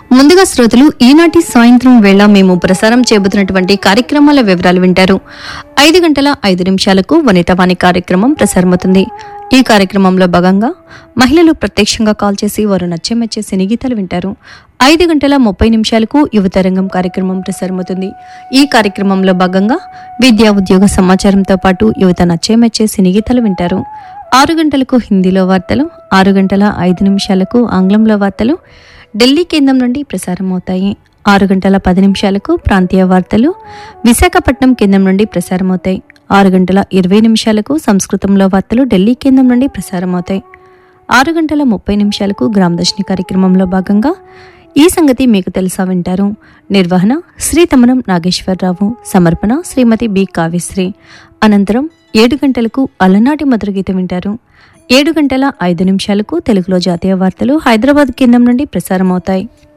ముందుగా శ్రోతలు ఈనాటి సాయంత్రం వేళ మేము ప్రసారం చేయబోతున్నటువంటి కార్యక్రమాల వివరాలు వింటారు ఐదు గంటల ఐదు నిమిషాలకు వనితవాణి కార్యక్రమం ప్రసారమవుతుంది ఈ కార్యక్రమంలో భాగంగా మహిళలు ప్రత్యక్షంగా కాల్ చేసి వారు నచ్చే మెచ్చే సినీ గీతాలు వింటారు ఐదు గంటల ముప్పై నిమిషాలకు యువతరంగం కార్యక్రమం ప్రసారమవుతుంది ఈ కార్యక్రమంలో భాగంగా విద్యా ఉద్యోగ సమాచారంతో పాటు యువత నచ్చే మెచ్చే సినీ గీతాలు వింటారు ఆరు గంటలకు హిందీలో వార్తలు ఆరు గంటల ఐదు నిమిషాలకు ఆంగ్లంలో వార్తలు ఢిల్లీ కేంద్రం నుండి ప్రసారం అవుతాయి ఆరు గంటల పది నిమిషాలకు ప్రాంతీయ వార్తలు విశాఖపట్నం కేంద్రం నుండి ప్రసారం అవుతాయి ఆరు గంటల ఇరవై నిమిషాలకు సంస్కృతంలో వార్తలు ఢిల్లీ కేంద్రం నుండి ప్రసారం అవుతాయి ఆరు గంటల ముప్పై నిమిషాలకు గ్రామదర్శిని కార్యక్రమంలో భాగంగా ఈ సంగతి మీకు తెలుసా వింటారు నిర్వహణ శ్రీ తమనం నాగేశ్వరరావు సమర్పణ శ్రీమతి బి కావ్యశ్రీ అనంతరం ఏడు గంటలకు అలనాటి మధుర గీతం వింటారు ఏడు గంటల ఐదు నిమిషాలకు తెలుగులో జాతీయ వార్తలు హైదరాబాద్ కేంద్రం నుండి ప్రసారం అవుతాయి